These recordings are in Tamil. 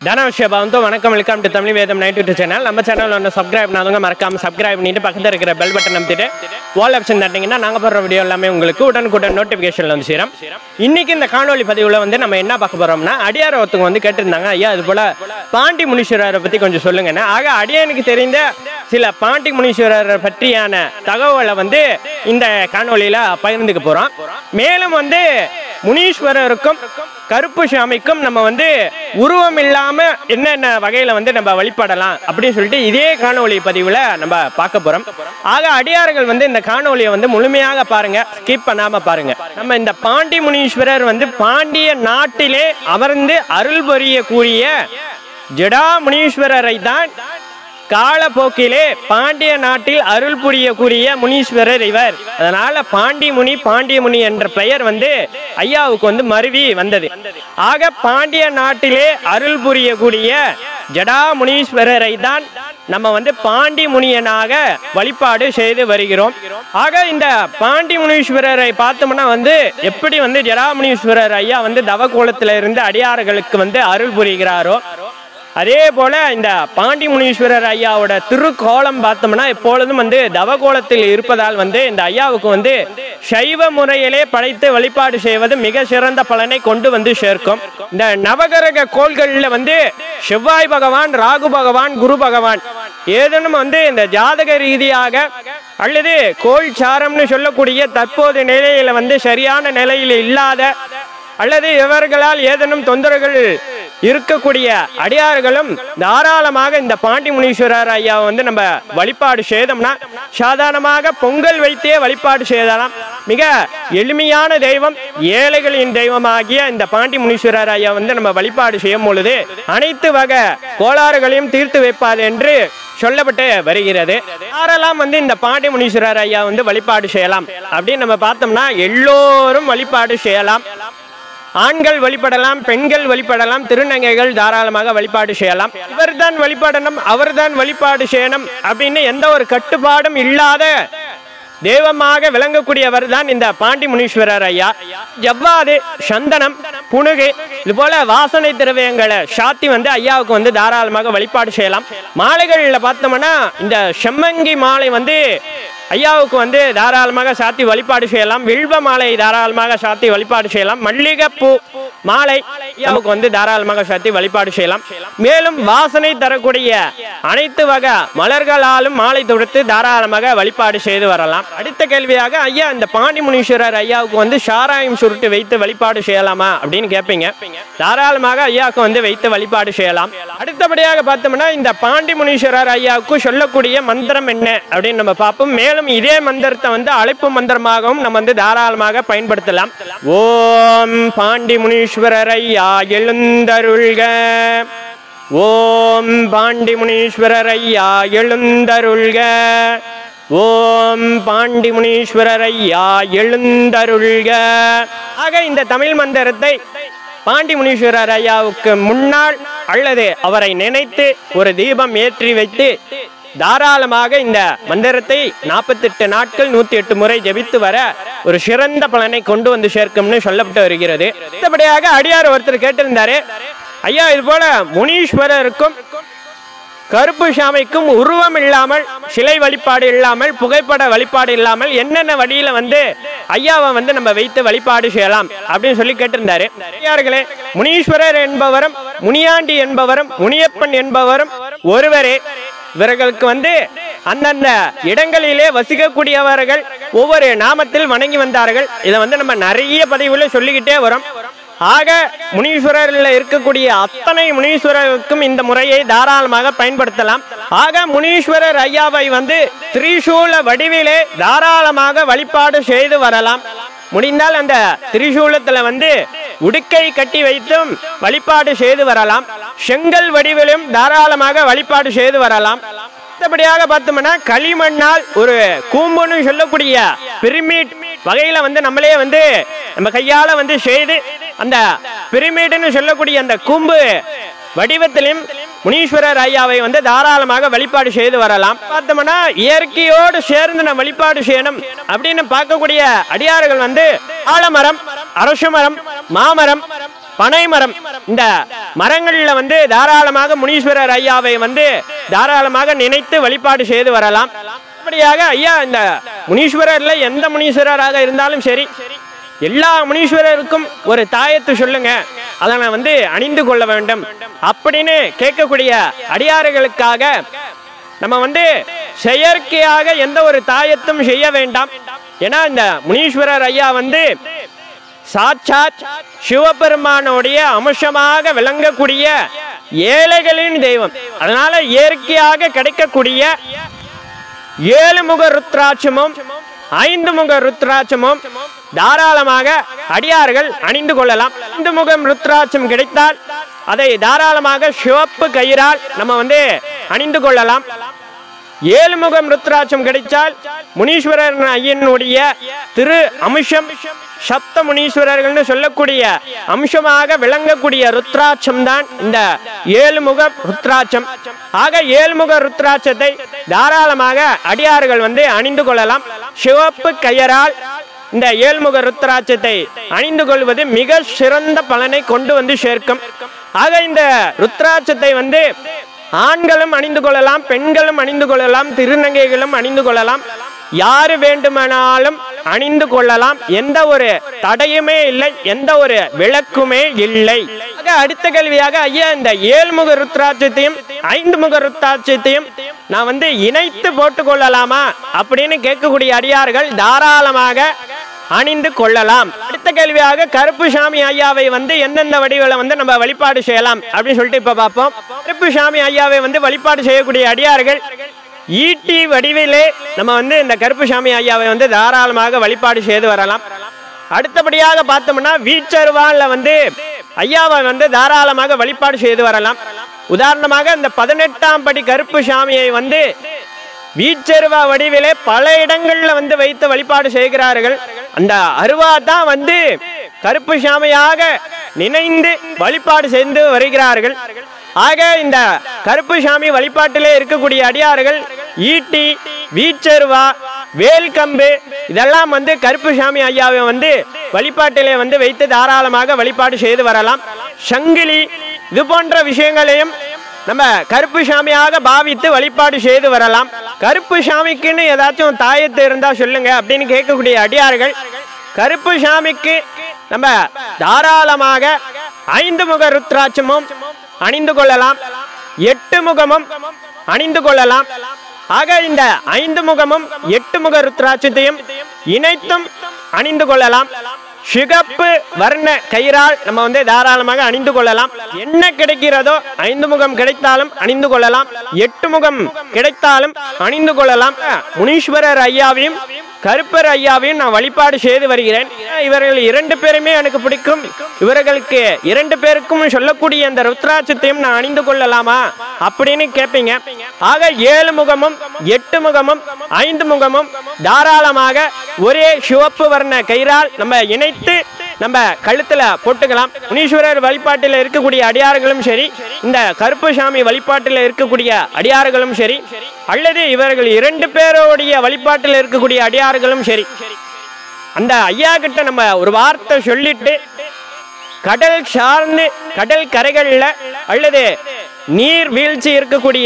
தனவிஷயபாவந்தோ வணக்கம் welcome to Tamil Vedham night YouTube channel நம்ம சேனல் ஒன்று சப்ஸ்கிரைப் பண்ணாதவங்க மறக்காம சப்ஸ்கிரைப் பண்ணிட்டு பக்கத்தில் இருக்கிற பெல் பட்டன் அமைத்துட்டு வால் ஆப்ஷன் தட்டிங்கன்னா நாங்கள் போடுற வீடியோ எல்லாமே உங்களுக்கு உடனுக்குடன் நோட்டிஃபிகேஷன் வந்து சேரும் இன்னைக்கு இந்த காணொலி பதிவில் வந்து நம்ம என்ன பார்க்க போறோம்னா அடியார் ஒருத்தவங்க வந்து கேட்டிருந்தாங்க ஐயா அது போல பாண்டி முனீஸ்வரரை பற்றி கொஞ்சம் சொல்லுங்கன்னு ஆக அடியானுக்கு தெரிந்த சில பாண்டி முனீஸ்வரரை பற்றியான தகவலை வந்து இந்த காணொலியில் பகிர்ந்துக்க போகிறோம் மேலும் வந்து முனீஸ்வரருக்கும் கருப்பு சாமிக்கும் நம்ம வந்து உருவம் இல்லாம என்னென்ன வகையில வந்து நம்ம வழிபடலாம் அப்படின்னு சொல்லிட்டு இதே காணொளி பதிவுல நம்ம பார்க்க போறோம் ஆக அடியார்கள் வந்து இந்த காணொளியை வந்து முழுமையாக பாருங்க ஸ்கிப் பண்ணாம பாருங்க நம்ம இந்த பாண்டி முனீஸ்வரர் வந்து பாண்டிய நாட்டிலே அமர்ந்து அருள் புரியக்கூடிய ஜடா முனீஸ்வரரை தான் காலப்போக்கிலே பாண்டிய நாட்டில் அருள் புரியக்கூடிய முனீஸ்வரர் இவர் அதனால பாண்டி முனி பாண்டிய முனி என்ற பெயர் வந்து ஐயாவுக்கு வந்து மருவி வந்தது ஆக பாண்டிய நாட்டிலே அருள் புரியக்கூடிய ஜடா முனீஸ்வரரை தான் நம்ம வந்து பாண்டி முனியனாக வழிபாடு செய்து வருகிறோம் ஆக இந்த பாண்டி முனீஸ்வரரை பார்த்தோம்னா வந்து எப்படி வந்து ஜடா முனீஸ்வரர் ஐயா வந்து தவகோலத்துல இருந்து அடியார்களுக்கு வந்து அருள் புரிகிறாரோ அதே போல இந்த பாண்டி முனீஸ்வரர் ஐயாவோட திருக்கோலம் பார்த்தோம்னா எப்பொழுதும் வந்து தவகோலத்தில் இருப்பதால் வந்து இந்த ஐயாவுக்கு வந்து சைவ முறையிலே படைத்து வழிபாடு செய்வது மிக சிறந்த பலனை கொண்டு வந்து சேர்க்கும் இந்த நவகிரக கோள்களில் வந்து செவ்வாய் பகவான் ராகு பகவான் குரு பகவான் ஏதேனும் வந்து இந்த ஜாதக ரீதியாக அல்லது கோள் சாரம்னு சொல்லக்கூடிய தற்போது நிலையில வந்து சரியான நிலையில் இல்லாத அல்லது இவர்களால் ஏதேனும் தொந்தரவுகள் இருக்கக்கூடிய அடியார்களும் தாராளமாக இந்த பாண்டி முனீஸ்வரர் ஐயா வந்து நம்ம வழிபாடு செய்தோம்னா சாதாரணமாக பொங்கல் வைத்தே வழிபாடு செய்தலாம் மிக எளிமையான தெய்வம் ஏழைகளின் தெய்வமாகிய இந்த பாண்டி முனீஸ்வரர் ஐயா வந்து நம்ம வழிபாடு செய்யும் பொழுது அனைத்து வகை கோளாறுகளையும் தீர்த்து வைப்பார் என்று சொல்லப்பட்டு வருகிறது யாரெல்லாம் வந்து இந்த பாண்டி முனீஸ்வரர் ஐயா வந்து வழிபாடு செய்யலாம் அப்படின்னு நம்ம பார்த்தோம்னா எல்லோரும் வழிபாடு செய்யலாம் ஆண்கள் வழிபடலாம் பெண்கள் வழிபடலாம் திருநங்கைகள் தாராளமாக வழிபாடு செய்யலாம் இவர்தான் வழிபடணும் அவர்தான் வழிபாடு செய்யணும் அப்படின்னு எந்த ஒரு கட்டுப்பாடும் இல்லாத தெய்வமாக விளங்கக்கூடியவர் தான் இந்த பாண்டி முனீஸ்வரர் ஐயா எவ்வாறு சந்தனம் புனுகு இது போல வாசனை திரவியங்களை சாத்தி வந்து ஐயாவுக்கு வந்து தாராளமாக வழிபாடு செய்யலாம் மாலைகளில் பார்த்தோம்னா இந்த செம்மங்கி மாலை வந்து ஐயாவுக்கு வந்து தாராளமாக சாத்தி வழிபாடு செய்யலாம் வில்வ மாலை தாராளமாக சாத்தி வழிபாடு செய்யலாம் மல்லிகைப்பூ மாலை நமக்கு வந்து தாராளமாக சாத்தி வழிபாடு செய்யலாம் மேலும் வாசனை தரக்கூடிய அனைத்து வகை மலர்களாலும் மாலை தொடுத்து தாராளமாக வழிபாடு செய்து வரலாம் அடுத்த கேள்வியாக ஐயா இந்த பாண்டி முனீஸ்வரர் ஐயாவுக்கு வந்து சாராயம் சுருட்டு வைத்து வழிபாடு செய்யலாமா அப்படின்னு கேட்பீங்க தாராளமாக ஐயாவுக்கு வந்து வைத்து வழிபாடு செய்யலாம் அடுத்தபடியாக பார்த்தோம்னா இந்த பாண்டி முனீஸ்வரர் ஐயாவுக்கு சொல்லக்கூடிய மந்திரம் என்ன அப்படின்னு நம்ம பார்ப்போம் மேலும் இதே மந்திரத்தை வந்து அழைப்பு மந்திரமாகவும் நம்ம வந்து தாராளமாக பயன்படுத்தலாம் ஓம் பாண்டி முனீஸ்வரர் ஐயா எழுந்தருள்க ஓம் பாண்டி முனீஸ்வரர் ஐயா எழுந்தருள்க ஓம் பாண்டி முனீஸ்வரர் ஐயா எழுந்தருள்க ஆக இந்த தமிழ் மந்திரத்தை பாண்டி முனீஸ்வரர் ஐயாவுக்கு முன்னால் அல்லது அவரை நினைத்து ஒரு தீபம் ஏற்றி வைத்து தாராளமாக இந்த மந்திரத்தை நாற்பத்தெட்டு நாட்கள் நூத்தி எட்டு முறை ஜெபித்து வர ஒரு சிறந்த பலனை கொண்டு வந்து சேர்க்கும்னு சொல்லப்பட்டு வருகிறது அடுத்தபடியாக அடியார் ஒருத்தர் கேட்டிருந்தாரு ஐயா இது போல முனீஸ்வரருக்கும் கருப்பு சாமிக்கும் உருவம் இல்லாமல் சிலை வழிபாடு இல்லாமல் புகைப்பட வழிபாடு இல்லாமல் என்னென்ன வழியில வந்து ஐயாவை வந்து நம்ம வைத்து வழிபாடு செய்யலாம் அப்படின்னு சொல்லி கேட்டிருந்தாரு ஐயார்களே முனீஸ்வரர் என்பவரும் முனியாண்டி என்பவரும் முனியப்பன் என்பவரும் ஒருவரே இவர்களுக்கு வந்து அந்தந்த இடங்களிலே வசிக்கக்கூடியவர்கள் ஒவ்வொரு நாமத்தில் வணங்கி வந்தார்கள் இதை வந்து நம்ம நிறைய பதிவுல சொல்லிக்கிட்டே வரோம் ஆக முனீஸ்வரரில் இருக்கக்கூடிய அத்தனை முனீஸ்வரருக்கும் இந்த முறையை தாராளமாக பயன்படுத்தலாம் ஆக முனீஸ்வரர் ஐயாவை வந்து திரிசூல வடிவிலே தாராளமாக வழிபாடு செய்து வரலாம் முடிந்தால் அந்த திரிசூலத்துல வந்து உடுக்கை கட்டி வைத்தும் வழிபாடு செய்து வரலாம் செங்கல் வடிவிலும் தாராளமாக வழிபாடு செய்து வரலாம் அடுத்தபடியாக பார்த்தோம்னா களிமண்ணால் ஒரு கூம்புன்னு சொல்லக்கூடிய பிரமிட் வகையில வந்து நம்மளே வந்து நம்ம கையால வந்து செய்து அந்த பிரமிடுன்னு சொல்லக்கூடிய அந்த கூம்பு வடிவத்திலும் முனீஸ்வரர் ஐயாவை வந்து தாராளமாக வழிபாடு செய்து வரலாம் பார்த்தோம்னா இயற்கையோடு சேர்ந்து நம்ம வழிபாடு செய்யணும் அப்படின்னு பார்க்கக்கூடிய அடியார்கள் வந்து ஆலமரம் அரசு மரம் மாமரம் பனைமரம் இந்த மரங்களில் வந்து தாராளமாக முனீஸ்வரர் ஐயாவை வந்து தாராளமாக நினைத்து வழிபாடு செய்து வரலாம் அப்படியாக ஐயா இந்த முனீஸ்வரர்ல எந்த முனீஸ்வரராக இருந்தாலும் சரி எல்லா முனீஸ்வரருக்கும் ஒரு தாயத்து சொல்லுங்க அதை நான் வந்து அணிந்து கொள்ள வேண்டும் அப்படின்னு கேட்கக்கூடிய அடியாறுகளுக்காக நம்ம வந்து செயற்கையாக எந்த ஒரு தாயத்தும் செய்ய வேண்டாம் ஏன்னா இந்த முனீஸ்வரர் ஐயா வந்து சாட்சாத் சிவபெருமானுடைய அம்சமாக விளங்கக்கூடிய ஏழைகளின் தெய்வம் அதனால இயற்கையாக கிடைக்கக்கூடிய ஏழு முக ருத்ராட்சமும் ஐந்து முக ருத்ராட்சமும் தாராளமாக அடியார்கள் அணிந்து கொள்ளலாம் ஐந்து முகம் ருத்ராட்சம் கிடைத்தால் அதை தாராளமாக சிவப்பு கயிறால் நம்ம வந்து அணிந்து கொள்ளலாம் ஏழு முகம் ருத்ராட்சம் கிடைத்தால் முனீஸ்வரர் ஐயனுடைய திரு அம்சம் சப்த முனீஸ்வரர்கள்னு சொல்லக்கூடிய அம்சமாக விளங்கக்கூடிய ருத்ராட்சம் தான் இந்த ஏழு முக ருத்ராட்சம் ஆக ஏழு முக ருத்ராட்சத்தை தாராளமாக அடியார்கள் வந்து அணிந்து கொள்ளலாம் சிவப்பு கயரால் இந்த ஏழ்முக ருத்ராட்சத்தை அணிந்து கொள்வது மிக சிறந்த பலனை கொண்டு வந்து சேர்க்கும் ஆக இந்த ருத்ராட்சத்தை வந்து ஆண்களும் அணிந்து கொள்ளலாம் பெண்களும் அணிந்து கொள்ளலாம் திருநங்கைகளும் அணிந்து கொள்ளலாம் யாரு வேண்டுமானாலும் அணிந்து கொள்ளலாம் எந்த ஒரு தடையுமே இல்லை எந்த ஒரு விளக்குமே இல்லை ஆக அடுத்த கேள்வியாக ஐயா இந்த ஏழ்முக ருத்ராட்சத்தையும் ஐந்து முக ருத்ராட்சத்தையும் நான் வந்து இணைத்து போட்டுக் கொள்ளலாமா அப்படின்னு கேட்கக்கூடிய அடியார்கள் தாராளமாக அணிந்து கொள்ளலாம் அடுத்த கேள்வியாக கருப்பு சாமி ஐயாவை வந்து எந்தெந்த வடிவில் வந்து நம்ம வழிபாடு செய்யலாம் அப்படின்னு சொல்லிட்டு இப்ப பார்ப்போம் கருப்பு சாமி ஐயாவை வந்து வழிபாடு செய்யக்கூடிய அடியார்கள் ஈட்டி வடிவிலே நம்ம வந்து இந்த கருப்பு சாமி ஐயாவை வந்து தாராளமாக வழிபாடு செய்து வரலாம் அடுத்தபடியாக பார்த்தோம்னா வீச்சருவான்ல வந்து ஐயாவை வந்து தாராளமாக வழிபாடு செய்து வரலாம் உதாரணமாக இந்த பதினெட்டாம் படி கருப்பு சாமியை வந்து வீச்சருவா வடிவிலே பல இடங்கள்ல வந்து வைத்து வழிபாடு செய்கிறார்கள் அந்த அருவா தான் வந்து கருப்பு சாமியாக நினைந்து வழிபாடு செய்து வருகிறார்கள் ஆக இந்த கருப்பு சாமி வழிபாட்டிலே இருக்கக்கூடிய அடியார்கள் ஈட்டி வீச்சருவா வேல்கம்பு இதெல்லாம் வந்து கருப்பு சாமி ஐயாவை வந்து வழிபாட்டிலே வந்து வைத்து தாராளமாக வழிபாடு செய்து வரலாம் சங்கிலி இது போன்ற விஷயங்களையும் நம்ம கருப்பு சாமியாக பாவித்து வழிபாடு செய்து வரலாம் கருப்பு சாமிக்குன்னு ஏதாச்சும் தாயத்து இருந்தா சொல்லுங்க அப்படின்னு கேட்கக்கூடிய அடியார்கள் கருப்பு சாமிக்கு நம்ம தாராளமாக ஐந்து முக ருத்ராட்சமும் அணிந்து கொள்ளலாம் எட்டு முகமும் அணிந்து கொள்ளலாம் ஆக இந்த ஐந்து முகமும் எட்டு முக ருத்ராட்சத்தையும் இணைத்தும் அணிந்து கொள்ளலாம் சிகப்பு வர்ண கயிறால் நம்ம வந்து தாராளமாக அணிந்து கொள்ளலாம் என்ன கிடைக்கிறதோ ஐந்து முகம் கிடைத்தாலும் அணிந்து கொள்ளலாம் எட்டு முகம் கிடைத்தாலும் அணிந்து கொள்ளலாம் முனீஸ்வரர் ஐயாவையும் கருப்பர் ஐயாவையும் நான் வழிபாடு செய்து வருகிறேன் இவர்கள் இரண்டு பேருமே எனக்கு பிடிக்கும் இவர்களுக்கு இரண்டு பேருக்கும் சொல்லக்கூடிய அந்த ருத்ராட்சத்தையும் நான் அணிந்து கொள்ளலாமா அப்படின்னு கேட்பீங்க ஆக ஏழு முகமும் எட்டு முகமும் ஐந்து முகமும் தாராளமாக ஒரே சிவப்பு வர்ண கயிறால் நம்ம இணைத்து நம்ம கழுத்துல போட்டுக்கலாம் முனீஸ்வரர் வழிபாட்டில் இருக்கக்கூடிய அடியார்களும் சரி இந்த கருப்பு சாமி வழிபாட்டில் இருக்கக்கூடிய அடியார்களும் சரி அல்லது இவர்கள் இரண்டு பேருடைய வழிபாட்டில் இருக்கக்கூடிய அடியார்களும் சரி அந்த ஐயா கிட்ட நம்ம ஒரு வார்த்தை சொல்லிட்டு கடல் சார்ந்து கடல் கரைகளில் அல்லது நீர் வீழ்ச்சி இருக்கக்கூடிய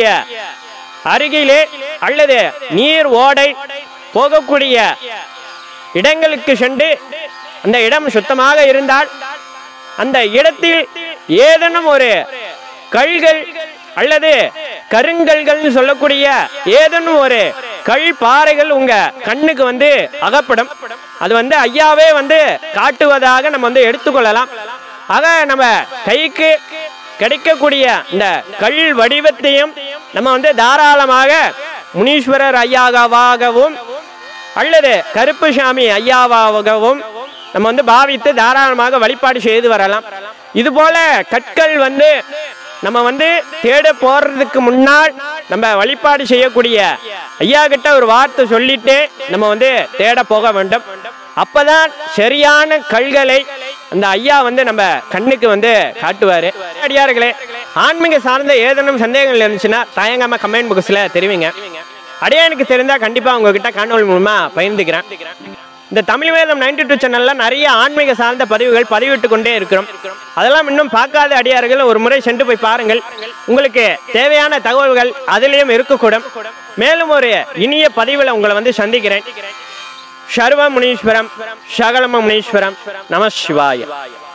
அருகிலே அல்லது நீர் ஓடை போகக்கூடிய இடங்களுக்கு சென்று அந்த இடம் சுத்தமாக இருந்தால் அந்த இடத்தில் ஏதேனும் ஒரு கல்கள் அல்லது கருங்கல்கள்னு சொல்லக்கூடிய ஏதேனும் ஒரு கல் பாறைகள் உங்க கண்ணுக்கு வந்து அகப்படும் அது வந்து ஐயாவே வந்து காட்டுவதாக நம்ம வந்து எடுத்துக்கொள்ளலாம் ஆக நம்ம கைக்கு கிடைக்கக்கூடிய இந்த கல் வடிவத்தையும் நம்ம வந்து தாராளமாக முனீஸ்வரர் ஐயாவாகவும் அல்லது கருப்புசாமி ஐயாவாகவும் நம்ம வந்து பாவித்து தாராளமாக வழிபாடு செய்து வரலாம் இது போல கற்கள் வந்து நம்ம வந்து தேட போறதுக்கு முன்னால் நம்ம வழிபாடு செய்யக்கூடிய ஐயா கிட்ட ஒரு வார்த்தை சொல்லிட்டு நம்ம வந்து தேட போக வேண்டும் அப்பதான் சரியான கல்களை அந்த ஐயா வந்து நம்ம கண்ணுக்கு வந்து காட்டுவாரு அடியார்களே ஆன்மீக சார்ந்த ஏதேனும் சந்தேகங்கள் இருந்துச்சுன்னா தயங்காம கமெண்ட் பாக்ஸ்ல தெரிவிங்க அடியானுக்கு தெரிந்தா கண்டிப்பா உங்ககிட்ட காணொலி மூலமா பகிர்ந்துக்கிறேன் இந்த தமிழ் வேதம் நைன்டி டூ சேனலில் நிறைய ஆன்மீக சார்ந்த பதிவுகள் பதிவிட்டு கொண்டே இருக்கிறோம் அதெல்லாம் இன்னும் பார்க்காத அடியார்கள் ஒரு முறை சென்று போய் பாருங்கள் உங்களுக்கு தேவையான தகவல்கள் அதிலையும் இருக்கக்கூடும் மேலும் ஒரு இனிய பதிவில் உங்களை வந்து சந்திக்கிறேன் சர்வ முனீஸ்வரம் சகலம முனீஸ்வரம் நம சிவாய